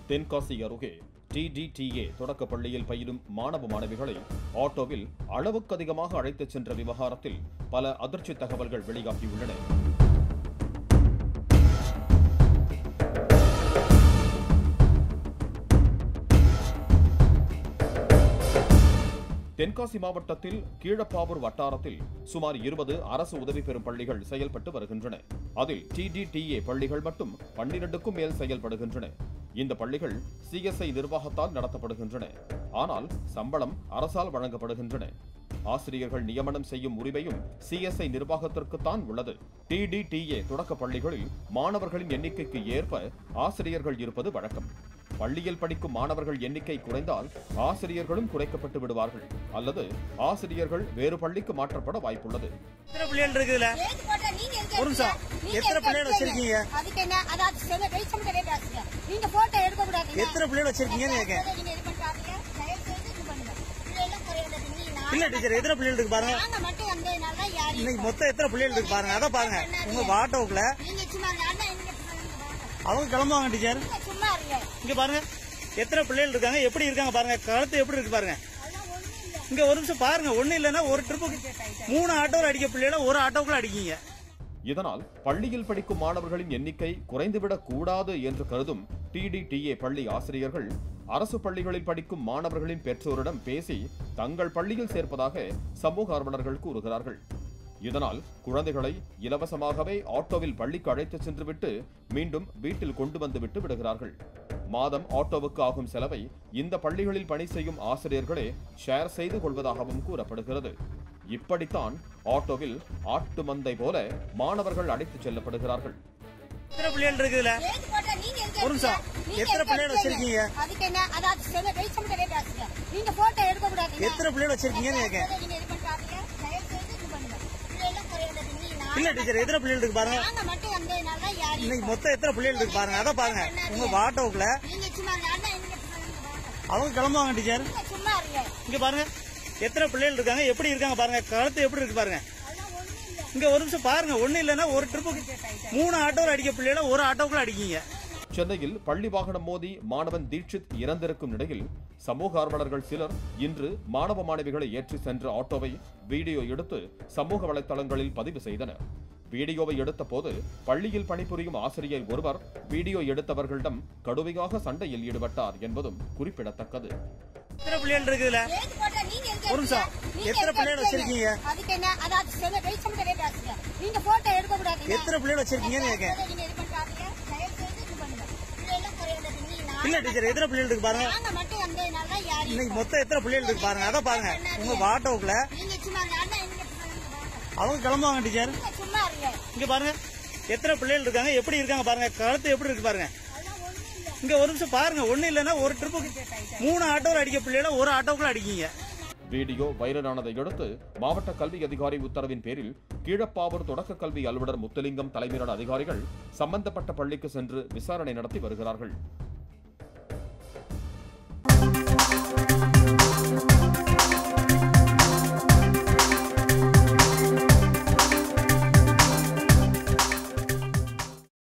தென்காசி அருகே டிடிடிஏ தொடக்கப் பள்ளியில் பயிலும் மாணவ மாணவிகளை ஆட்டோவில் அளவுக்கு அதிகமாக அழைத்துச் சென்ற விவகாரத்தில் பல அதிர்ச்சி தகவல்கள் வெளியாகியுள்ளன தென்காசி மாவட்டத்தில் கீழப்பாவூர் வட்டாரத்தில் சுமார் இருபது அரசு உதவி பெறும் பள்ளிகள் செயல்பட்டு வருகின்றன அதில் டிடிடிஏ பள்ளிகள் மட்டும் பன்னிரண்டுக்கும் மேல் செயல்படுகின்றன இந்த பள்ளிகள் சிஎஸ்ஐ நிர்வாகத்தால் நடத்தப்படுகின்றன ஆனால் சம்பளம் அரசால் வழங்கப்படுகின்றன ஆசிரியர்கள் நியமனம் செய்யும் உரிமையும் சிஎஸ்ஐ நிர்வாகத்திற்குத்தான் உள்ளது டிடிடிஏ தொடக்க பள்ளிகளில் மாணவர்களின் எண்ணிக்கைக்கு ஏற்ப ஆசிரியர்கள் இருப்பது வழக்கம் பள்ளியில் படிக்கும் மாணவர்கள் எண்ணிக்கை குறைந்தால் ஆசிரியர்களும் குறைக்கப்பட்டு விடுவார்கள் அல்லது ஆசிரியர்கள் வேறு பள்ளிக்கு மாற்றப்பட வாய்ப்புள்ளது எத்தனை பிள்ளைகள் இருக்குதுல ஏத்து போட்டா நீங்க எங்க ஒரு நிமிஷம். இருக்கீங்க? நீங்க எத்தனை எங்க பிள்ளைகள் வச்சிருக்கீங்க? அதுக்கு என்ன அதாவது செம வெயிட் சம்பந்தமே பேசுங்க நீங்க போட்டோ எடுக்க கூடாது எத்தனை பிள்ளைகள் வச்சிருக்கீங்கன்னு கேட்கேன். நீங்க இது பண்றாதீங்க தயவு செய்து இது பண்ணுங்க பிள்ளைகள் குறையாது நீ நான் இல்ல டீச்சர் எத்தனை பிள்ளைகள் இருக்கு பாருங்க நாங்க மட்டும் வந்ததுனால தான் யாரும் இன்னைக்கு மொத்தம் எத்தனை பிள்ளைகள் இருக்கு பாருங்க அதை பாருங்க உங்க ஆட்டோக்குள்ள நீங்க சும்மா இருங்க. அண்ணா எங்க பாருங்க. அவங்க கிளம்புவாங்க டீச்சர் நீங்க சும்மா இருங்க இங்க பாருங்க எத்தனை பிள்ளைகள் இருக்காங்க எப்படி இருக்காங்க பாருங்க கழுத்து எப்படி இருக்கு பாருங்க அதெல்லாம் ஒண்ணும் இல்ல இங்க ஒரு நிமிஷம் பாருங்க ஒண்ணு இல்லைன்னா ஒரு ட்ரிப்புக்கு மூணு ஆட்டோவில் அடிக்க பிள்ளைகள ஒரு ஆட்டோக்குள்ள அடிக்கீங்க இதனால் பள்ளியில் படிக்கும் மாணவர்களின் எண்ணிக்கை குறைந்துவிடக் கூடாது என்று கருதும் டிடிடிஏ பள்ளி ஆசிரியர்கள் அரசு பள்ளிகளில் படிக்கும் மாணவர்களின் பெற்றோரிடம் பேசி தங்கள் பள்ளியில் சேர்ப்பதாக சமூக ஆர்வலர்கள் கூறுகிறார்கள் இதனால் குழந்தைகளை இலவசமாகவே ஆட்டோவில் பள்ளிக்கு அழைத்துச் சென்றுவிட்டு மீண்டும் வீட்டில் கொண்டு வந்து விட்டு விடுகிறார்கள் மாதம் ஆட்டோவுக்கு ஆகும் செலவை இந்த பள்ளிகளில் பணி செய்யும் ஆசிரியர்களே ஷேர் செய்து கொள்வதாகவும் கூறப்படுகிறது இப்படித்தான் ஆட்டோவில் ஆட்டு மந்தை போல மாணவர்கள் அழைத்துச் செல்லப்படுகிறார்கள் எத்தனை பிள்ளைகள் இருக்குதுல ஏத்து போட்டா நீங்க எங்க ஒரு நிமிஷம். இருக்கீங்க? நீங்க எத்தனை எங்க பிள்ளைகள் வச்சிருக்கீங்க? அதுக்கு என்ன அதாவது செம வெயிட் சம்பந்தமே பேசுங்க நீங்க போட்டோ எடுக்க கூடாது எத்தனை பிள்ளைகள் வச்சிருக்கீங்கன்னு கேட்கேன். நீங்க இது பண்றாதீங்க தயவு செய்து இது பண்ணுங்க பிள்ளைகள் குறையாது நீ நான் இல்ல டீச்சர் எத்தனை பிள்ளைகள் இருக்கு பாருங்க நாங்க மட்டும் வந்ததுனால தான் யாரும் இன்னைக்கு மொத்தம் எத்தனை பிள்ளைகள் இருக்கு பாருங்க அதை பாருங்க உங்க ஆட்டோக்குள்ள நீங்க சும்மா இருங்க. அண்ணா எங்க பாருங்க. அவங்க கிளம்புவாங்க டீச்சர் நீங்க சும்மா இருங்க இங்க பாருங்க எத்தனை பிள்ளைகள் இருக்காங்க எப்படி இருக்காங்க பாருங்க கழுத்து எப்படி இருக்கு பாருங்க அதெல்லாம் ஒண்ணும் இல்ல இங்க ஒரு நிமிஷம் பாருங்க ஒண்ணு இல்லைன்னா ஒரு ட்ரிப்புக்கு மூணு ஆட்டோவில் அடிக்க பிள்ளைகள ஒரு ஆட்டோக்குள்ள அடிக்கீங்க சென்னையில் பள்ளி வாகனம் மோதி மாணவன் தீட்சித் இறந்திருக்கும் நிலையில் சமூக ஆர்வலர்கள் சிலர் இன்று மாணவ மாணவிகளை ஏற்றி சென்ற ஆட்டோவை வீடியோ எடுத்து சமூக வலைத்தளங்களில் பதிவு செய்தனர் வீடியோவை எடுத்த போது பள்ளியில் பணிபுரியும் ஆசிரியர் ஒருவர் வீடியோ எடுத்தவர்களிடம் கடுமையாக சண்டையில் ஈடுபட்டார் என்பதும் குறிப்பிடத்தக்கது எத்தனை பிள்ளைகள் இருக்குதுல ஏத்து போட்டா நீங்க எங்க ஒரு நிமிஷம். இருக்கீங்க? நீங்க எத்தனை எங்க பிள்ளைகள் வச்சிருக்கீங்க? அதுக்கு என்ன அதாவது செம வெயிட் சம்பந்தமே பேசுங்க நீங்க போட்டோ எடுக்க கூடாது எத்தனை பிள்ளைகள் வச்சிருக்கீங்கன்னு கேட்கேன். நீங்க இது பண்றாதீங்க தயவு செய்து இது பண்ணுங்க பிள்ளைகள் குறையாது நீ நான் இல்ல டீச்சர் எத்தனை பிள்ளைகள் இருக்கு பாருங்க நாங்க மட்டும் வந்ததுனால தான் யாரும் இன்னைக்கு மொத்தம் எத்தனை பிள்ளைகள் இருக்கு பாருங்க அதை பாருங்க உங்க ஆட்டோக்குள்ள நீங்க சும்மா இருங்க. அண்ணா எங்க பாருங்க. அவங்க கிளம்புவாங்க டீச்சர் நீங்க சும்மா இருங்க இங்க பாருங்க எத்தனை பிள்ளைகள் இருக்காங்க எப்படி இருக்காங்க பாருங்க கழுத்து எப்படி இருக்கு பாருங்க அதெல்லாம் ஒண்ணும் இல்ல இங்க ஒரு நிமிஷம் பாருங்க ஒண்ணு இல்லைன்னா ஒரு ட்ரிப்புக்கு மூணு ஆட்டோவில் அடிக்க பிள்ளைகள ஒரு ஆட்டோக்குள்ள அடிக்கீங்க வீடியோ வைரலானதை அடுத்து மாவட்ட கல்வி அதிகாரி உத்தரவின் பேரில் கீழப்பாவூர் தொடக்க கல்வி அலுவலர் முத்துலிங்கம் தலைமையிலான அதிகாரிகள் சம்பந்தப்பட்ட பள்ளிக்கு சென்று விசாரணை நடத்தி வருகிறார்கள்